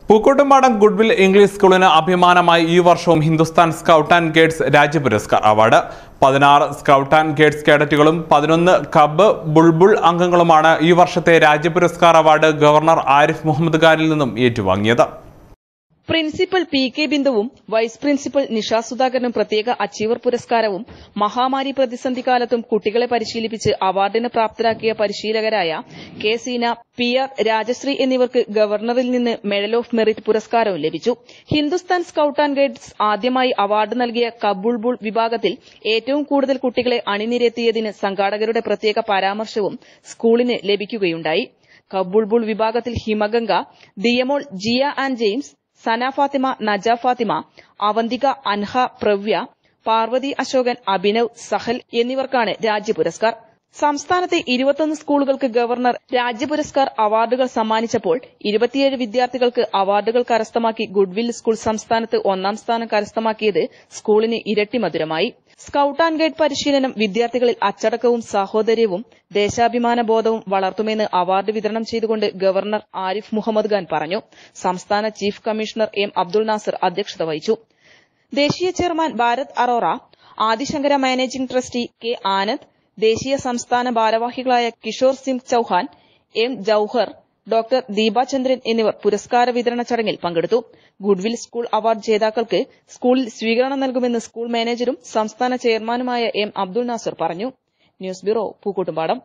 Pookkottumpadam goodwill English സ്കൂളിന് അഭിമാനമായി ഈ വർഷവും Hindustan scout and guides Rajya Puraskar award പതിനാറ് സ്കൗട്ട് ആൻഡ് ഗൈഡ്സ് കേഡറ്റുകളും പതിനൊന്ന് കബ് ബുൾബുൾ അംഗങ്ങളുമാണ് ഈ വർഷത്തെ രാജ്യ പുരസ്കാർ അവാർഡ് ഗവർണർ ആരിഫ് മുഹമ്മദ് ഖാനിൽ നിന്നും ഏറ്റുവാങ്ങിയത് പ്രിൻസിപ്പൽ പി കെ ബിന്ദുവും വൈസ് പ്രിൻസിപ്പൽ നിഷ സുധാകരനും പ്രത്യേക അച്ചീവർ പുരസ്കാരവും മഹാമാരി പ്രതിസന്ധി കാലത്തും കുട്ടികളെ പരിശീലിപ്പിച്ച് അവാർഡിന് പ്രാപ്തരാക്കിയ പരിശീലകരായ K Seena P R Rajasree എന്നിവർക്ക് ഗവർണറിൽ നിന്ന് മെഡൽ ഓഫ് മെറിറ്റ് പുരസ്കാരവും ലഭിച്ചു ഹിന്ദുസ്ഥാൻ സ്കൌട്ട് ആൻഡ് ഗൈഡ്സ് ആദ്യമായി അവാർഡ് നൽകിയ കബുൾബുൾ വിഭാഗത്തിൽ ഏറ്റവും കൂടുതൽ കുട്ടികളെ അണിനിരത്തിയതിന് സംഘാടകരുടെ പ്രത്യേക പരാമർശവും സ്കൂളിന് ലഭിക്കുകയുണ്ടായി കബുൾബുൾ വിഭാഗത്തിൽ ഹിമഗംഗ ദിയമോൾ ജിയ ആൻഡ് ജെയിംസ് സന ഫാത്തിമ നജ ഫാത്തിമ അവന്തിക അൻഹ പ്രവ്യ പാർവതി അശോകൻ അഭിനവ് സഹൽ എന്നിവർക്കാണ് രാജ്യ പുരസ്കാർ സംസ്ഥാനത്തെ ഇരുപത്തൊന്ന് സ്കൂളുകൾക്ക് ഗവർണർ രാജ്യ പുരസ്കാർ അവാർഡുകൾ സമ്മാനിച്ചപ്പോൾ ഇരുപത്തിയേഴ് വിദ്യാർത്ഥികൾക്ക് അവാർഡുകൾ കരസ്ഥമാക്കി ഗുഡ്വിൽ സ്കൂൾ സംസ്ഥാനത്ത് ഒന്നാം സ്ഥാനം കരസ്ഥമാക്കിയത് സ്കൂളിന് ഇരട്ടി മധുരമായി സ്കൌട്ട് ആൻഡ് ഗൈഡ് പരിശീലനം വിദ്യാർത്ഥികളിൽ അച്ചടക്കവും സാഹോദര്യവും ദേശാഭിമാന ബോധവും വളർത്തുമെന്ന് അവാർഡ് വിതരണം ചെയ്തുകൊണ്ട് ഗവർണർ ആരിഫ് മുഹമ്മദ് ഖാൻ പറഞ്ഞു സംസ്ഥാന chief commissioner M Abdul Nasar അധ്യക്ഷത വഹിച്ചു ദേശീയ chairman Bharat Arora Adishankara managing trustee K Anand ദേശീയ സംസ്ഥാന ഭാരവാഹികളായ കിഷോർ സിംഗ് ചൌഹാൻ എം ജൌഹർ ഡോക്ടർ ദീപാചന്ദ്രൻ എന്നിവർ പുരസ്കാര വിതരണ ചടങ്ങിൽ പങ്കെടുത്തു ഗുഡ്വിൽ സ്കൂൾ അവാർഡ് ജേതാക്കൾക്ക് സ്കൂളിൽ സ്വീകരണം നൽകുമെന്ന് സ്കൂൾ മാനേജരും സംസ്ഥാന ചെയർമാനുമായ എം അബ്ദുൾ നാസർ പറഞ്ഞു ന്യൂസ് ബ്യൂറോ പൂക്കോട്ടുംപാടം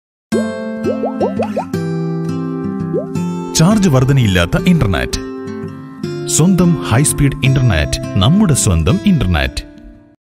ചാർജ് വർധനയില്ലാത്ത ഇന്റർനെറ്റ് സ്വന്തം ഹൈസ്പീഡ് ഇന്റർനെറ്റ് നമ്മുടെ സ്വന്തം ഇന്റർനെറ്റ്